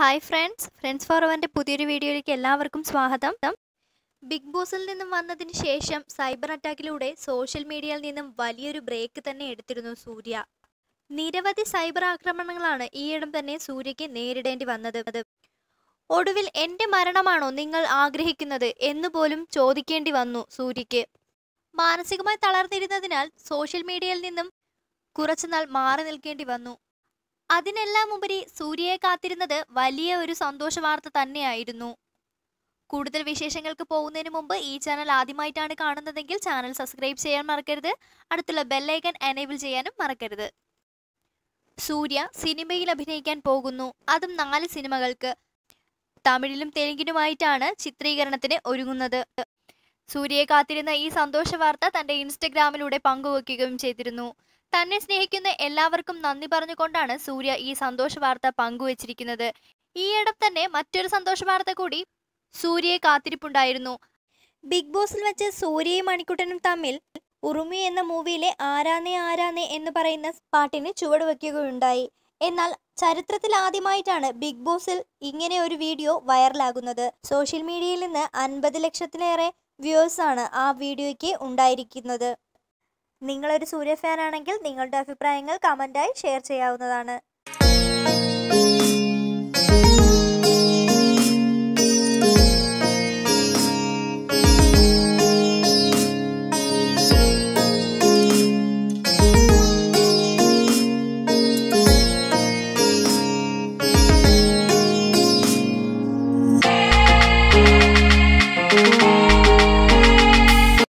hi friends friends ഫോറവറിൻ്റെ പുതിയൊരു വീഡിയോയിലേക്ക് എല്ലാവർക്കും സ്വാഗതം ബിഗ് ബോസിൽ നിന്നും വന്നതിന് ശേഷം സൈബർ അറ്റാക്കിലൂടെ സോഷ്യൽ മീഡിയയിൽ നിന്നും വലിയൊരു ബ്രേക്ക് തന്നെ എടുത്തിരുന്നു സൂര്യ നിരവധി സൈബർ ആക്രമണങ്ങളാണ് ഈയിടം തന്നെ സൂര്യയ്ക്ക് നേരിടേണ്ടി വന്നത് ഒടുവിൽ എൻ്റെ മരണമാണോ നിങ്ങൾ ആഗ്രഹിക്കുന്നത് എന്ന് പോലും ചോദിക്കേണ്ടി വന്നു സൂര്യയ്ക്ക് മാനസികമായി തളർന്നിരുന്നതിനാൽ സോഷ്യൽ മീഡിയയിൽ നിന്നും കുറച്ചുനാൾ മാറി നിൽക്കേണ്ടി വന്നു അതിനെല്ലാം ഉപരി സൂര്യയെ കാത്തിരുന്നത് വലിയ ഒരു സന്തോഷ വാർത്ത തന്നെയായിരുന്നു കൂടുതൽ വിശേഷങ്ങൾക്ക് പോകുന്നതിന് മുമ്പ് ഈ ചാനൽ ആദ്യമായിട്ടാണ് കാണുന്നതെങ്കിൽ ചാനൽ സബ്സ്ക്രൈബ് ചെയ്യാൻ മറക്കരുത് അടുത്തുള്ള ബെല്ലൈക്കൺ എനേബിൾ ചെയ്യാനും മറക്കരുത് സൂര്യ സിനിമയിൽ അഭിനയിക്കാൻ പോകുന്നു അതും നാല് സിനിമകൾക്ക് തമിഴിലും തെലുങ്കിനുമായിട്ടാണ് ചിത്രീകരണത്തിന് ഒരുങ്ങുന്നത് സൂര്യയെ കാത്തിരുന്ന ഈ സന്തോഷ വാർത്ത തന്റെ ഇൻസ്റ്റഗ്രാമിലൂടെ പങ്കുവെക്കുകയും ചെയ്തിരുന്നു തന്നെ സ്നേഹിക്കുന്ന എല്ലാവർക്കും നന്ദി പറഞ്ഞുകൊണ്ടാണ് സൂര്യ ഈ സന്തോഷ വാർത്ത പങ്കുവച്ചിരിക്കുന്നത് ഈയിടെ തന്നെ മറ്റൊരു സന്തോഷ വാർത്ത കൂടി സൂര്യയെ കാത്തിരിപ്പുണ്ടായിരുന്നു ബിഗ് ബോസിൽ വെച്ച് സൂര്യയും മണിക്കുട്ടനും തമ്മിൽ ഉറുമി എന്ന മൂവിയിലെ ആരാന്നേ ആരാന്നേ എന്ന് പറയുന്ന പാട്ടിന് ചുവട് വയ്ക്കുകയുണ്ടായി എന്നാൽ ചരിത്രത്തിൽ ആദ്യമായിട്ടാണ് ബിഗ് ബോസിൽ ഇങ്ങനെ ഒരു വീഡിയോ വൈറലാകുന്നത് സോഷ്യൽ മീഡിയയിൽ നിന്ന് അൻപത് ലക്ഷത്തിലേറെ വ്യൂവേഴ്സ് ആണ് ആ വീഡിയോയ്ക്ക് ഉണ്ടായിരിക്കുന്നത് നിങ്ങളൊരു സൂര്യ ഫാൻ ആണെങ്കിൽ നിങ്ങളുടെ അഭിപ്രായങ്ങൾ കമൻറ്റായി ഷെയർ ചെയ്യാവുന്നതാണ്